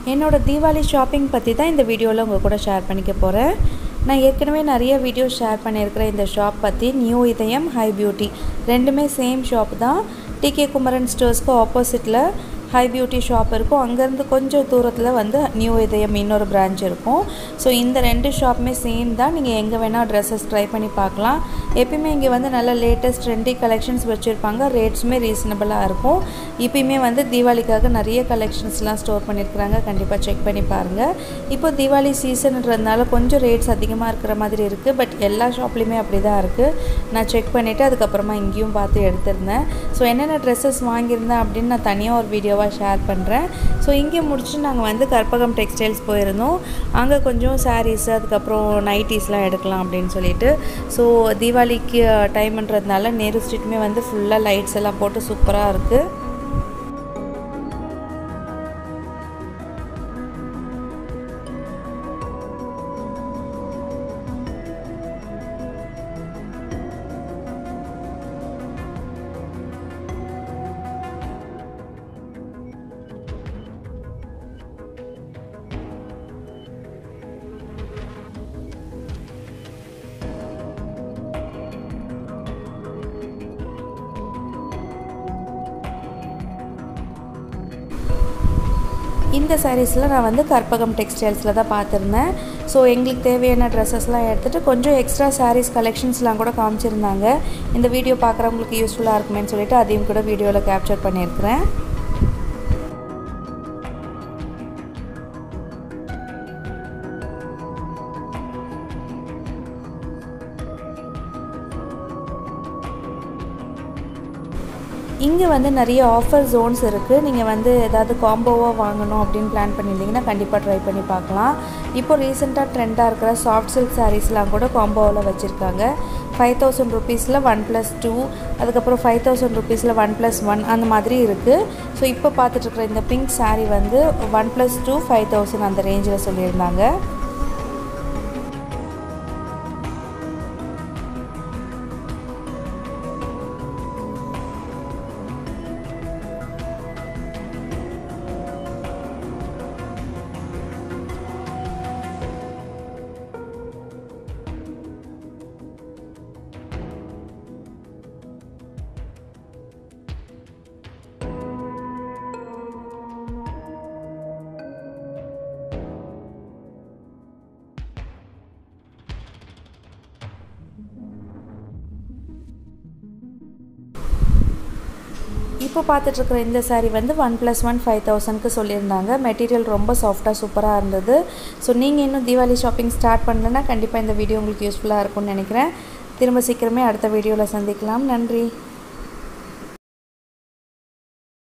என்னோடய தீபாவளி ஷாப்பிங் பற்றி தான் இந்த வீடியோவில் உங்கள் கூட ஷேர் பண்ணிக்க போகிறேன் நான் ஏற்கனவே நிறைய வீடியோ ஷேர் பண்ணியிருக்கிறேன் இந்த ஷாப் பற்றி நியூ இதயம் ஹை பியூட்டி ரெண்டுமே சேம் ஷாப் தான் டிகே குமரன் ஸ்டோர்ஸ்க்கு ஆப்போசிட்டில் ஹை பியூட்டி ஷாப் இருக்கும் அங்கேருந்து கொஞ்சம் தூரத்தில் வந்து நியூ இதயம் இன்னொரு பிரான்ச் இருக்கும் ஸோ இந்த ரெண்டு ஷாப்புமே சேம் தான் நீங்கள் எங்கே வேணால் ட்ரெஸ்ஸஸ் ட்ரை பண்ணி பார்க்கலாம் எப்பயுமே இங்கே வந்து நல்ல லேட்டஸ்ட் ட்ரெண்டி கலெக்ஷன்ஸ் வச்சுருப்பாங்க ரேட்ஸுமே ரீசனபிளாக இருக்கும் இப்பயுமே வந்து தீபாவளிக்காக நிறைய கலெக்ஷன்ஸ்லாம் ஸ்டோர் பண்ணியிருக்கிறாங்க கண்டிப்பாக செக் பண்ணி பாருங்கள் இப்போ தீபாவளி சீசன்ன்றதுனால கொஞ்சம் ரேட்ஸ் அதிகமாக இருக்கிற மாதிரி இருக்குது பட் எல்லா ஷாப்லேயுமே அப்படி தான் இருக்குது நான் செக் பண்ணிவிட்டு அதுக்கப்புறமா இங்கேயும் பார்த்து எடுத்திருந்தேன் ஸோ என்னென்ன ட்ரெஸ்ஸஸ் வாங்கியிருந்தேன் அப்படின்னு நான் தனியாக ஒரு வீடியோவாக ஷேர் பண்ணுறேன் ஸோ இங்கே முடிச்சுட்டு நாங்கள் வந்து கற்பகம் டெக்ஸ்டைல்ஸ் போயிருந்தோம் அங்கே கொஞ்சம் சாரீஸ் அதுக்கப்புறம் நைட்டிஸ்லாம் எடுக்கலாம் அப்படின்னு சொல்லிட்டு ஸோ தீபாவளிக்கு டைம்ன்றதுனால நேரு ஸ்ட்ரீட்டுமே வந்து ஃபுல்லாக லைட்ஸ் எல்லாம் போட்டு சூப்பராக இருக்குது இந்த சாரீஸில் நான் வந்து கற்பகம் டெக்ஸ்டைல்ஸில் தான் பார்த்துருந்தேன் ஸோ எங்களுக்கு தேவையான ட்ரெஸ்ஸஸ்லாம் எடுத்துகிட்டு கொஞ்சம் எக்ஸ்ட்ரா சாரீஸ் கலெக்ஷன்ஸ்லாம் கூட காமிச்சிருந்தாங்க இந்த வீடியோ பார்க்குறவங்களுக்கு யூஸ்ஃபுல்லாக இருக்குமேன்னு சொல்லிட்டு அதையும் கூட வீடியோவில் கேப்சர் பண்ணியிருக்கிறேன் இங்கே வந்து நிறைய ஆஃபர் ஜோன்ஸ் இருக்குது நீங்கள் வந்து ஏதாவது காம்போவாக வாங்கணும் அப்படின்னு பிளான் பண்ணியிருந்தீங்கன்னா கண்டிப்பாக ட்ரை பண்ணி பார்க்கலாம் இப்போ ரீசெண்டாக ட்ரெண்டாக இருக்கிற சாஃப்ட் சில்க் சாரீஸ்லாம் கூட காம்போவில் வச்சுருக்காங்க ஃபைவ் தௌசண்ட் ருபீஸில் ஒன் ப்ளஸ் டூ அதுக்கப்புறம் ஃபைவ் தௌசண்ட் ருபீஸில் ஒன் ப்ளஸ் ஒன் அந்த மாதிரி இருக்குது ஸோ இப்போ பார்த்துட்ருக்குற இந்த பிங்க் சாரீ வந்து one plus two five thousand அந்த ரேஞ்சில் சொல்லியிருந்தாங்க இப்போ பார்த்துட்ருக்குற இந்த சாரீ வந்து ஒன் ப்ளஸ் ஒன் ஃபைவ் தௌசண்ட்க்கு சொல்லியிருந்தாங்க மெட்டீரியல் ரொம்ப சாஃப்டாக சூப்பராக இருந்தது ஸோ நீங்கள் இன்னும் தீபாவளி ஷாப்பிங் ஸ்டார்ட் பண்ணலன்னா கண்டிப்பாக இந்த வீடியோ உங்களுக்கு யூஸ்ஃபுல்லாக இருக்கும்னு நினைக்கிறேன் திரும்ப சீக்கிரமே அடுத்த வீடியோவில் சந்திக்கலாம் நன்றி